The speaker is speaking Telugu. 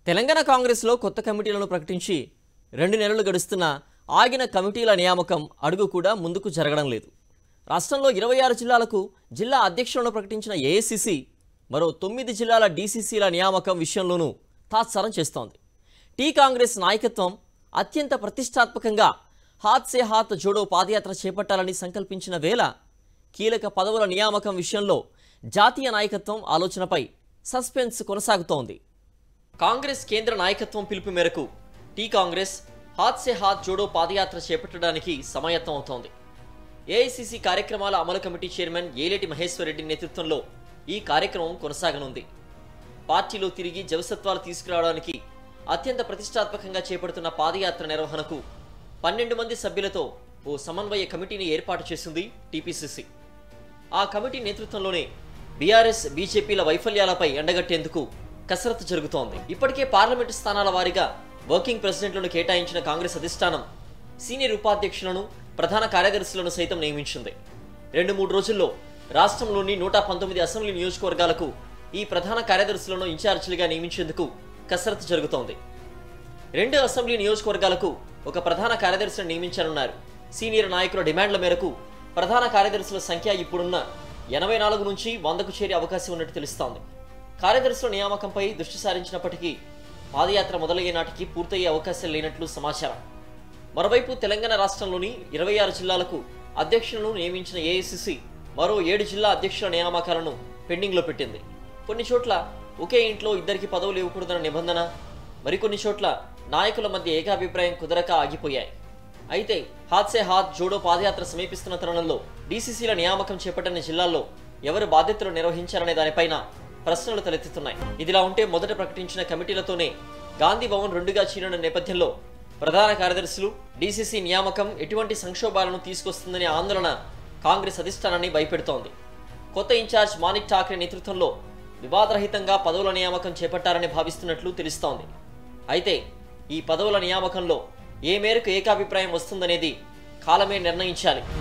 తెలంగాణ కాంగ్రెస్లో కొత్త కమిటీలను ప్రకటించి రెండు నెలలు గడుస్తున్నా ఆగిన కమిటీల నియామకం అడుగు కూడా ముందుకు జరగడం లేదు రాష్ట్రంలో ఇరవై ఆరు జిల్లాలకు జిల్లా అధ్యక్షులను ప్రకటించిన ఏఐసిసి మరో తొమ్మిది జిల్లాల డీసీసీల నియామకం విషయంలోనూ తాత్సారం చేస్తోంది టీ కాంగ్రెస్ నాయకత్వం అత్యంత ప్రతిష్టాత్మకంగా హాత్ సే హాత్ జోడో పాదయాత్ర చేపట్టాలని సంకల్పించిన వేళ కీలక పదవుల నియామకం విషయంలో జాతీయ నాయకత్వం ఆలోచనపై సస్పెన్స్ కొనసాగుతోంది కాంగ్రెస్ కేంద్ర నాయకత్వం పిలుపు మేరకు టీ కాంగ్రెస్ హాత్ సే హాత్ జోడో పాదయాత్ర చేపట్టడానికి సమాయత్తం అవుతోంది ఏఐసిసి కార్యక్రమాల అమలు కమిటీ చైర్మన్ ఏలేటి మహేశ్వర్ రెడ్డి నేతృత్వంలో ఈ కార్యక్రమం కొనసాగనుంది పార్టీలో తిరిగి జవసత్వాలు తీసుకురావడానికి అత్యంత ప్రతిష్టాత్మకంగా చేపడుతున్న పాదయాత్ర నిర్వహణకు పన్నెండు మంది సభ్యులతో ఓ సమన్వయ కమిటీని ఏర్పాటు చేసింది టీపీసీసీ ఆ కమిటీ నేతృత్వంలోనే బీఆర్ఎస్ బీజేపీల వైఫల్యాలపై ఎండగట్టేందుకు కసరత్తు జరుగుతోంది ఇప్పటికే పార్లమెంటు స్థానాల వారీగా వర్కింగ్ ప్రెసిడెంట్లను కేటాయించిన కాంగ్రెస్ అధిష్టానం సీనియర్ ఉపాధ్యక్షులను ప్రధాన కార్యదర్శులను సైతం నియమించింది రెండు మూడు రోజుల్లో రాష్ట్రంలోని నూట పంతొమ్మిది అసెంబ్లీ నియోజకవర్గాలకు ఈ ప్రధాన కార్యదర్శులను ఇన్ఛార్జీలుగా నియమించేందుకు కసరత్తు జరుగుతోంది రెండు అసెంబ్లీ నియోజకవర్గాలకు ఒక ప్రధాన కార్యదర్శిని నియమించనున్నారు సీనియర్ నాయకుల డిమాండ్ల మేరకు ప్రధాన కార్యదర్శుల సంఖ్య ఇప్పుడున్న ఎనభై నాలుగు నుంచి వందకు చేరే అవకాశం ఉన్నట్టు తెలుస్తోంది కార్యదర్శుల నియామకంపై దృష్టి సారించినప్పటికీ పాదయాత్ర మొదలయ్యే నాటికి పూర్తయ్యే అవకాశం లేనట్లు సమాచారం మరోవైపు తెలంగాణ రాష్ట్రంలోని ఇరవై ఆరు జిల్లాలకు అధ్యక్షులను నియమించిన ఏఐసిసి మరో ఏడు జిల్లా అధ్యక్షుల నియామకాలను పెండింగ్లో పెట్టింది కొన్ని చోట్ల ఒకే ఇంట్లో ఇద్దరికి పదవులు ఇవ్వకూడదన్న నిబంధన మరికొన్ని చోట్ల నాయకుల మధ్య ఏకాభిప్రాయం కుదరక ఆగిపోయాయి అయితే హాత్సే హాత్ జోడో పాదయాత్ర సమీపిస్తున్న తరుణంలో డీసీసీల నియామకం చేపట్టని జిల్లాల్లో ఎవరు బాధ్యతలు నిర్వహించారనే దానిపైన ప్రశ్నలు తలెత్తుతున్నాయి ఇదిలా ఉంటే మొదట ప్రకటించిన కమిటీలతోనే గాంధీ భవన్ రెండుగా చీలిన నేపథ్యంలో ప్రధాన కార్యదర్శులు డీసీసీ నియామకం ఎటువంటి సంక్షోభాలను తీసుకొస్తుందనే ఆందోళన కాంగ్రెస్ అధిష్టానాన్ని భయపెడుతోంది కొత్త ఇన్ఛార్జ్ మాణిక్ ఠాక్రే నేతృత్వంలో వివాదరహితంగా పదవుల నియామకం చేపట్టారని భావిస్తున్నట్లు తెలుస్తోంది అయితే ఈ పదవుల నియామకంలో ఏ మేరకు ఏకాభిప్రాయం వస్తుందనేది కాలమే నిర్ణయించాలి